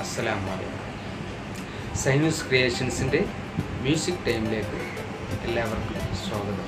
അസ്സലാമു അലൈക്കും സൈനൂസ് ക്രിയേഷൻസിൻ്റെ മ്യൂസിക് ടൈമിലേക്ക് എല്ലാവർക്കും സ്വാഗതം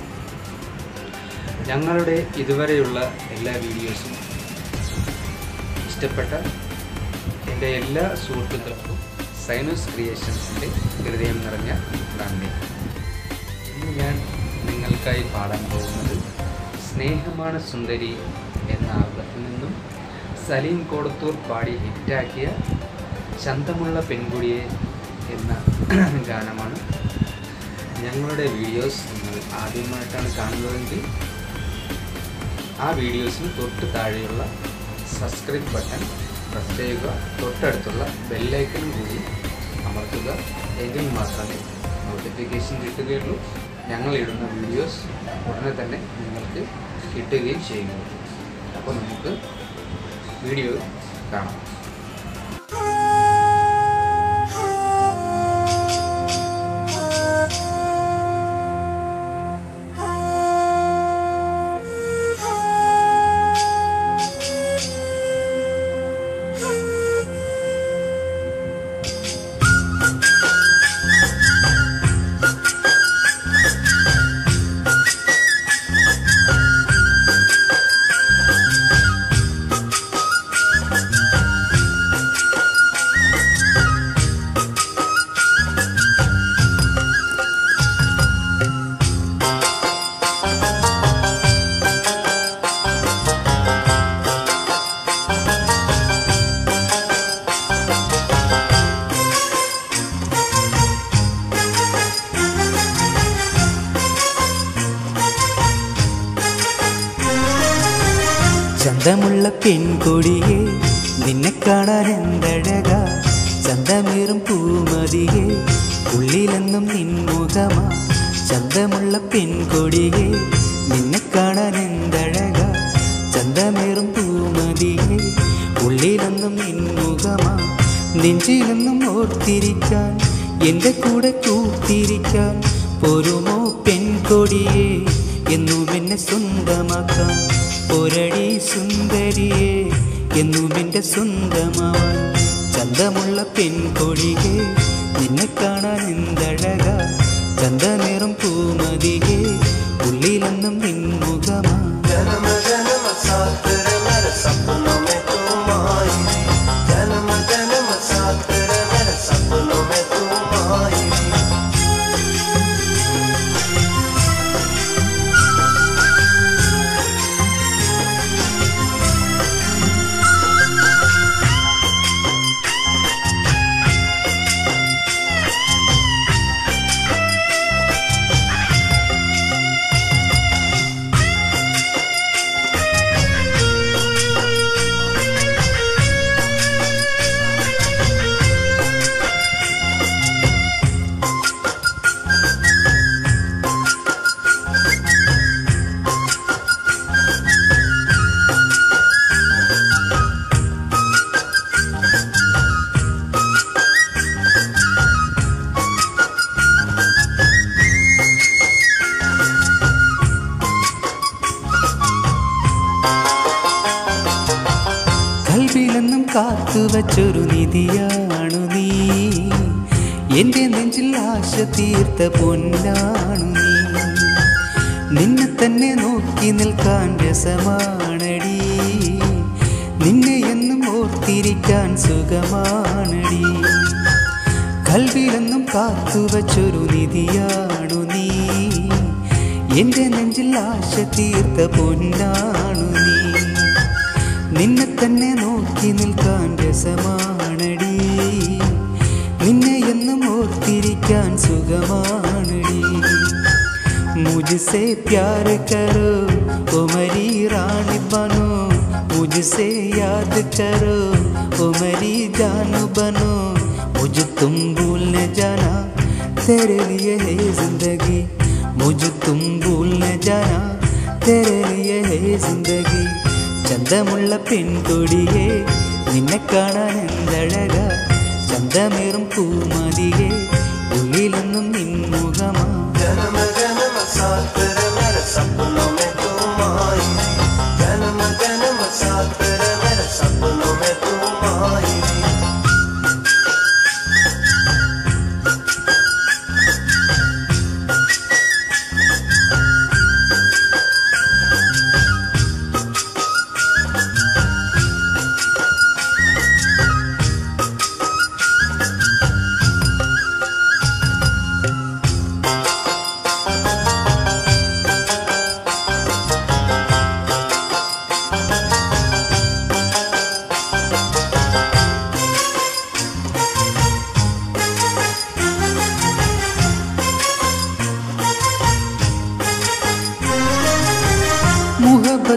ഞങ്ങളുടെ ഇതുവരെയുള്ള എല്ലാ വീഡിയോസും ഇഷ്ടപ്പെട്ട എൻ്റെ എല്ലാ സുഹൃത്തുക്കൾക്കും സൈനൂസ് ക്രിയേഷൻസിൻ്റെ ഹൃദയം നിറഞ്ഞ നന്ദി ഇന്ന് ഞാൻ നിങ്ങൾക്കായി പാടാൻ പോകുന്നത് സ്നേഹമാണ് സുന്ദരി എന്ന ആൽബത്തിൽ നിന്നും സലീം കോടത്തൂർ പാടി ഹിറ്റാക്കിയ ചന്തമുള്ള പെൺകുടിയെ എന്ന ഗാനമാണ് ഞങ്ങളുടെ വീഡിയോസ് നിങ്ങൾ ആദ്യമായിട്ടാണ് കാണുന്നതെങ്കിൽ ആ വീഡിയോസിന് തൊട്ട് താഴെയുള്ള സബ്സ്ക്രൈബ് ബട്ടൺ പ്രസ് ചെയ്യുക തൊട്ടടുത്തുള്ള ബെല്ലൈക്കൺ കൂടി അമർത്തുക എങ്കിൽ മാത്രമേ നോട്ടിഫിക്കേഷൻ കിട്ടുകയുള്ളൂ ഞങ്ങൾ ഇടുന്ന വീഡിയോസ് ഉടനെ തന്നെ നിങ്ങൾക്ക് കിട്ടുകയും ചെയ്യുന്നു അപ്പോൾ നമുക്ക് വീഡിയോ കാണാം ചന്തമുള്ള പെൺകൊടിയെ നിന്നെ കാണാൻ എന്തഴക ചന്തമേറും പൂമതിയെ ഉള്ളിലെന്നും നിൻമുഖമാ ചന്തമുള്ള പെൺകൊടിയെ നിന്നെ കാണാൻ എന്തഴക ചന്തമേറും പൂമതിയെ ഉള്ളിലെന്നും നിൻമുഖമാ നെഞ്ചിലെന്നും ഓർത്തിരിക്കാൻ എൻ്റെ കൂടെ കൂത്തിരിക്കാൻ പോരുമോ പെൺകൊടിയെ എന്നും എന്നെ സ്വന്തമാക്കാൻ ഒരടി സുന്ദരിയെ എന്നും എൻ്റെ സ്വന്തമാവാൻ ചന്തമുള്ള പെൺകൊടിയെ നിന്നെ കാണാൻ എന്തഴക ചന്തനേറും പൂമതിയെ ഉള്ളിലെന്നും നിൻമുഖമാ जन्म जन्म साथ तेरे मेरे सपनों में तुम आई जन्म जन्म साथ तेरे मेरे सपनों में तुम आई കൽവിലെന്നും കാത്തുവച്ചൊരു നിധിയാണു നീ എന്റെ നെഞ്ചിൽ ആശ തീർത്ത പൊന്നാണു നീ നിന്നെ തന്നെ നോക്കി നിൽക്കാൻ രസമാണടി നിന്നെ എന്നും ഓർത്തിരിക്കാൻ സുഖമാണടി കൽവിലെന്നും കാത്തുവച്ചൊരു നിധിയാണു നീ എന്റെ നെഞ്ചിൽ ആശ തീർത്ത പൊന്നാണു നീ നിന്നെ തന്നെ നോക്കി നിൽക്കാൻ രസമാണടി നിന്നെ എന്നും ഓർത്തിരിക്കാൻ സുഖമാണടി മുझसे प्यार करो ओ मेरी रानी बनो मुझसे याद करो ओ मेरी जान बनो मुझे तुम भूल न जाना तेरे लिए है जिंदगी मुझे तुम भूल न जाना तेरे लिए है जिंदगी ചന്തമുള്ള പെൺകൊടിയെ നിന്നെ കാണാൻ എന്തഴക ചന്തമേറും പൂമതിയെ ഉള്ളിലെന്നും നിൻമുഖമാ जन्म जन्म साथ तेरे मेरे सपनों में तुम आई जन्म जन्म साथ तेरे मेरे सपनों में तुम आई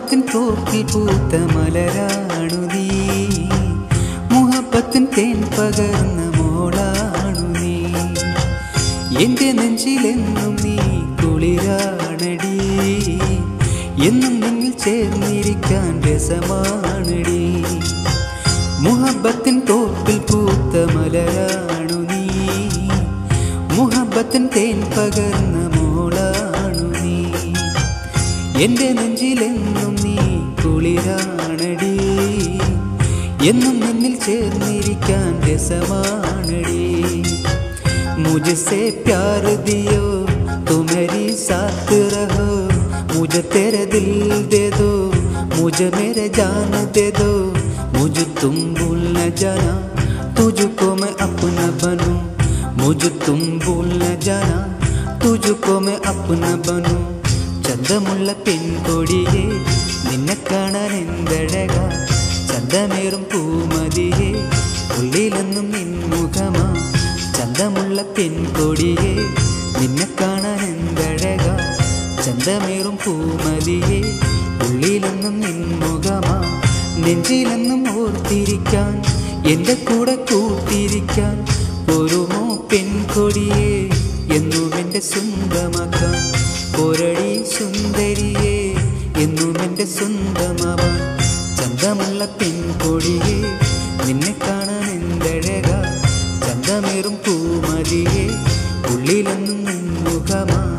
മുഹബത്തിൻ തോപ്പിൽ പൂത്ത മലരാണു നീ മുഹബത്തിൻ തേൻ പകർന്ന മോളാണു നീ എന്റെ നെഞ്ചിലെന്നും നീ കുളിരാണടി എന്നും നിന്നിൽ ചേർന്നിരിക്കാൻ രസമാണടി മുഹബത്തിൻ തോപ്പിൽ പൂത്ത മലരാണു നീ മുഹബത്തിൻ തേൻ പകർന്ന മോളാണു നീ എന്റെ നെഞ്ചിലെന്നും നീ കുളിരാണടി എന്നും നിന്നിൽ ചേർന്നിരിക്കാൻ രസമാണടി मुझसे प्यार दियो तो मेरी साथ रहो मुझे तेरे दिल दे दो मुझे मेरे जान दे दो मुझे तुम भूल न जाना तुझको मैं अपना बनूं मुझे तुम भूल न जाना तुझको मैं अपना बनूं ചന്തമുള്ള പെൺകൊടിയെ നിന്നെ കാണാൻ എന്തഴക ചന്തമേറും പൂമതിയെ ഉള്ളിലെന്നും നിൻമുഖമാ ചന്തമുള്ള പെൺകൊടിയെ നിന്നെ കാണാൻ എന്തഴക ചന്തമേറും പൂമതിയെ ഉള്ളിലെന്നും നിൻമുഖമാ നെഞ്ചിലെന്നും ഓർത്തിരിക്കാൻ എൻ്റെ കൂടെ കൂട്ടിരിക്കാൻ ഒരുമോ പെൺകൊടിയെ എന്നും എൻ്റെ സ്വന്തമാക്കാൻ ഒരടി സുന്ദരിയെ എന്നും എൻ്റെ സ്വന്തമാവാൻ ചന്തമുള്ള പെൺകൊടിയെ നിന്നെ കാണാൻ എന്തഴക ചന്തമേറും പൂമതിയെ ഉള്ളിലെന്നും മുഖമാ